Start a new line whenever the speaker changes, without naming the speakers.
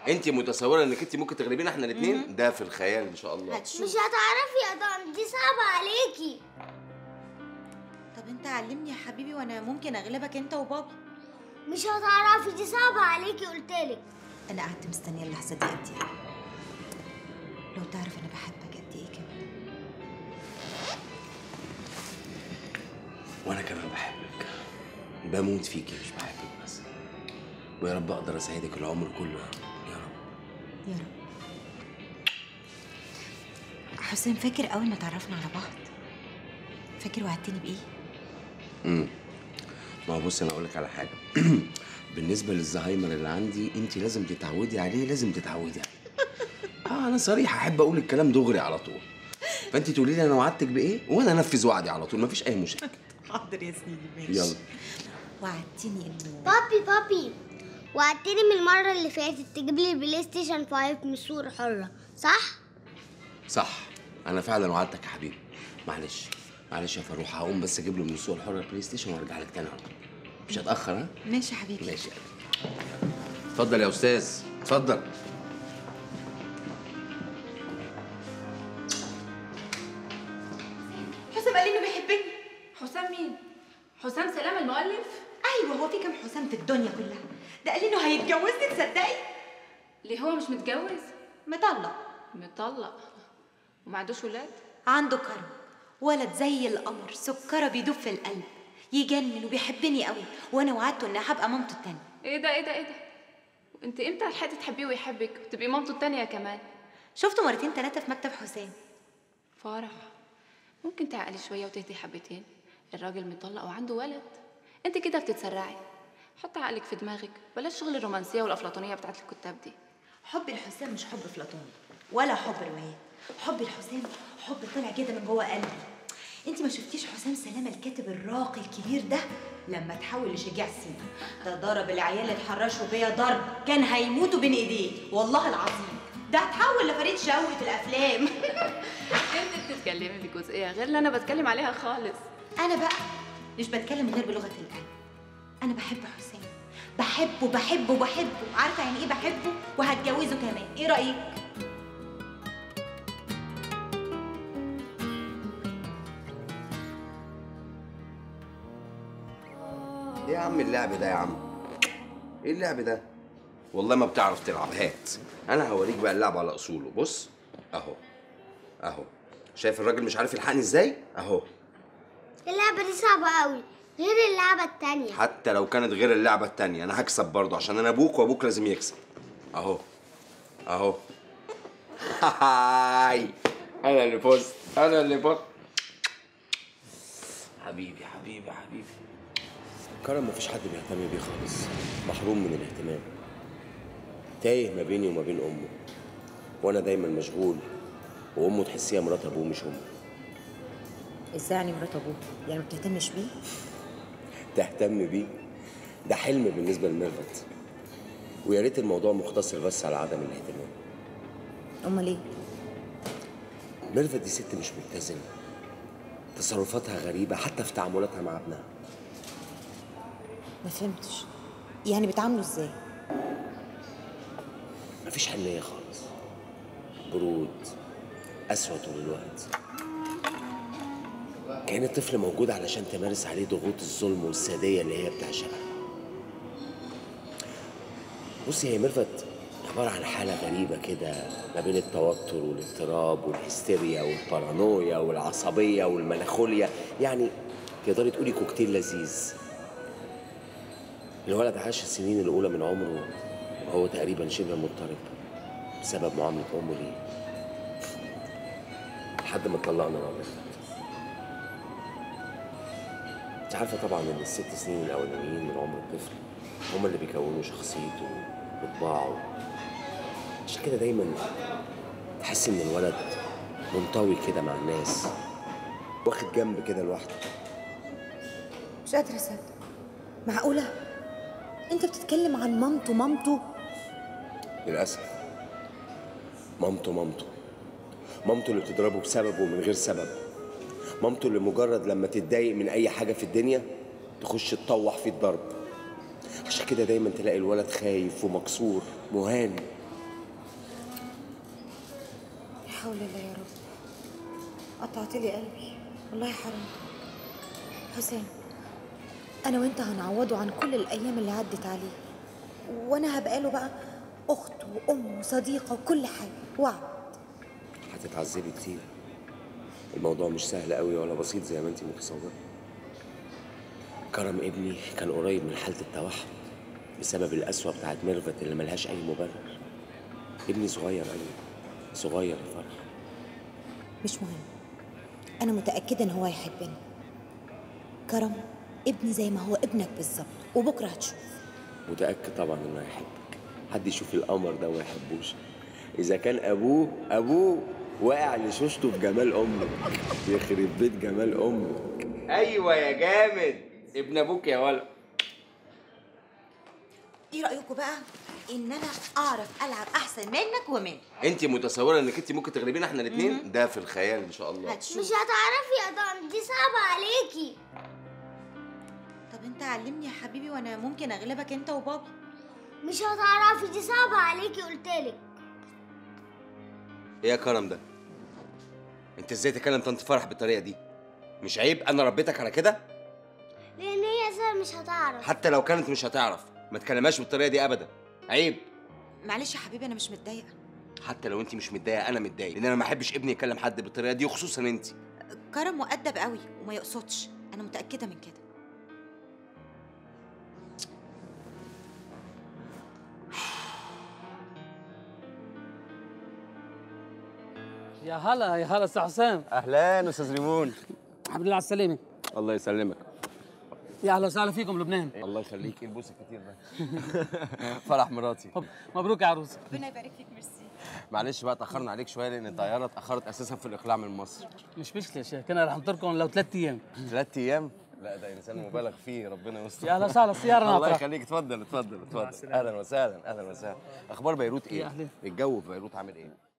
انت متصوره انك انت ممكن تغلبينا احنا الاثنين ده في الخيال ان شاء الله
مش هتعرفي يا طن دي صعبة عليكي
طب انت علمني يا حبيبي وانا ممكن اغلبك انت وبابا
مش هتعرفي دي صعبة عليكي قلتلك
انا قعدت مستنيه اللحظه دي قد ايه لو تعرف انا بحبك قد ايه كمان
وانا كمان بحبك بموت فيكي مش بحبك بس ويا رب اقدر اساعدك العمر كله يا رب
يا رب حسام فاكر اول ما تعرفنا على بعض فاكر وعدتني بايه
امم ما هو بصي انا اقول لك على حاجه بالنسبه للزهايمر اللي عندي انت لازم تتعودي عليه لازم تتعودي عليه اه انا صريح احب اقول الكلام دغري على طول فانت تقولي لي انا وعدتك بايه وانا انفذ وعدي على طول مفيش اي مشاكل
حاضر يا سيدي ماشي
يلا
وعدتني انه
بابي بابي وعدتني من المرة اللي فاتت تجيب لي البلاي ستيشن 5 من صورة حرة صح؟
صح انا فعلا وعدتك يا حبيبي معلش معلش يا فروح هقوم بس اجيب له من السوق الحر البلاي ستيشن وارجع لك تاني على طول مش هتاخر ها
ماشي يا حبيبي
ماشي يا قلبي. اتفضل يا استاذ اتفضل
حسام قال لي انه بيحبني
حسام مين؟ حسام سلام المؤلف؟
ايوه هو في كام حسام في الدنيا كلها ده قال لي انه هيتجوزني تصدقي
ليه هو مش متجوز؟
مطلق
مطلق وما عندوش ولاد؟
عنده كرم ولد زي القمر سكره بيدوب في القلب يجنن وبيحبني قوي وانا وعدته اني هبقى مامته التانية
ايه ده ايه ده ايه ده؟ انت امتى لحقتي تحبيه ويحبك وتبقي مامته التانية كمان؟
شفته مرتين ثلاثه في مكتب حسام
فرح ممكن تعقلي شوية وتهدي حبتين الراجل مطلق وعنده ولد انت كده بتتسرعي حط عقلك في دماغك بلاش شغل الرومانسية والأفلاطونية بتاعت الكتاب دي
حب الحسام مش حب افلاطوني ولا حب روايات حب الحسام حب طلع كده من جوه قلبي انت ما شفتيش حسام سلامه الكاتب الراقي الكبير ده لما تحول لشجاع سينا ده ضرب العيال اتحرشوا بيا ضرب كان هيموتوا بين ايديه والله العظيم ده اتحول لفريد شوقي في الافلام
انت بتتكلمي بجزئية غير اللي أنا بتكلم عليها خالص
انا بقى مش بتكلم غير بلغه القلب انا بحب حسام بحبه بحبه بحبه عارفه يعني ايه بحبه وهتجوزه كمان ايه رايك
ايه يا عم اللعب ده يا عم ايه اللعب ده والله ما بتعرف تلعب هات انا هوريك بقى اللعب على اصوله بص اهو اهو شايف الراجل مش عارف يلحقني ازاي اهو
اللعبة دي صعبة قوي غير اللعبة التانية
حتى لو كانت غير اللعبه التانية انا هكسب برضه عشان انا ابوك وابوك لازم يكسب اهو اهو هاي انا اللي فزت انا اللي فزت حبيبي حبيبي حبيبي
كرم مفيش حد بيهتم بيه خالص محروم من الاهتمام تايه ما بيني وما بين امه وانا دايما مشغول وامه تحسيها مرات ابوه مش امه
ازاي يعني مرات ابوه يعني ما بتهتمش بيه
تهتم بيه ده حلم بالنسبه لميرفت ويا ريت الموضوع مقتصر بس على عدم الاهتمام
امال ايه
ميرفت دي ست مش متزنه تصرفاتها غريبه حتى في تعاملاتها مع ابنها
ما فهمتش يعني بيتعاملوا ازاي
مفيش حنيه خالص برود قسوه طول الوقت كان الطفل موجود علشان تمارس عليه ضغوط الظلم والساديه اللي هي بتعشقها بصي هي ميرفت عبارة عن حالة غريبة كده ما بين التوتر والاضطراب والهستيريا والبارانويا والعصبية والملانخوليا يعني تقدري تقولي كوكتيل لذيذ الولد عاش السنين الأولى من عمره وهو تقريبا شبه مضطرب بسبب معاملة أمه ليه لحد ما اتطلقنا مع ميرفت انت عارفة طبعا إن الست سنين الأولانيين من عمر الطفل هما اللي بيكونوا شخصيته وطباعه عشان كده دايما تحس إن الولد منطوي كده مع الناس واخد جنب كده لوحده
مش قادره اصدق معقوله انت بتتكلم عن مامته مامته
للأسف مامته مامته مامته اللي بتضربه بسبب ومن غير سبب مامته اللي مجرد لما تتضايق من أي حاجة في الدنيا تخش تطوح فيه الضرب عشان كده دايما تلاقي الولد خايف ومكسور مهان
حول الله يا رب قطعت لي قلبي والله حرام حسام انا وانت هنعوضه عن كل الايام اللي عدت عليه وانا هبقى له بقى اخت وام وصديقه وكل حاجه وعد
هتتعذبي كتير الموضوع مش سهل قوي ولا بسيط زي ما انت متصوره كرم ابني كان قريب من حالة التوحد بسبب القسوة بتاعت ميرفت اللي ملهاش أي مبرر ابني صغير قوي صغير يا فرح
مش مهم انا متاكده ان هو هيحبني كرم ابني زي ما هو ابنك بالظبط وبكره هتشوف
متأكد طبعا إنه هيحبك حد يشوف القمر ده وما يحبوش إذا كان أبوه أبوه واقع لشوشته بجمال أمك يخرب بيت جمال أمك
ايوه يا جامد ابن ابوك يا ولد
ايه رايكم بقى ان انا اعرف العب احسن منك ومنك
انت متصوره انك انت ممكن تغلبينا احنا الاثنين ده في الخيال ان شاء الله
مش
هتشوف
هتعرفي يا طنط دي صعبة عليكي
طب انت علمني يا حبيبي وانا ممكن اغلبك انت وبابا
مش هتعرفي دي صعبة عليكي قلتلك
ايه يا كرم ده انت ازاي تكلم طنط فرح بالطريقه دي مش عيب انا ربيتك على كده
لان هي اساسا مش هتعرف
حتى لو كانت مش هتعرف ما تكلمهاش بالطريقه دي ابدا عيب
معلش يا حبيبي انا مش متضايقه
حتى لو انت مش متضايقه انا متضايق لان انا ما احبش ابني يكلم حد بالطريقه دي وخصوصا انت
كرم مؤدب قوي وما يقصدش انا متاكده من كده
يا هلا يا هلا استاذ حسام
اهلا استاذ ريمون
الحمد لله على السلامه
الله يسلمك
يا اهلا وسهلا فيكم لبنان
الله يخليك ايه البوس الكتير ده فرح مراتي
طب مبروك يا عروس
ربنا يبارك فيك ميرسي
معلش بقى اتاخرنا عليك شويه لان الطياره اتاخرت اساسا في الاقلاع من مصر
مش مشكله يا شيخ انا رح انطركم لو ثلاث ايام
ثلاث ايام لا ده انسان مبالغ فيه ربنا يستر
يا اهلا وسهلا السياره
الله
ناطره
يخليك اتفضل اتفضل اتفضل اهلا وسهلا اهلا وسهلا اخبار بيروت
يا
ايه
أهلا.
الجو في بيروت عامل ايه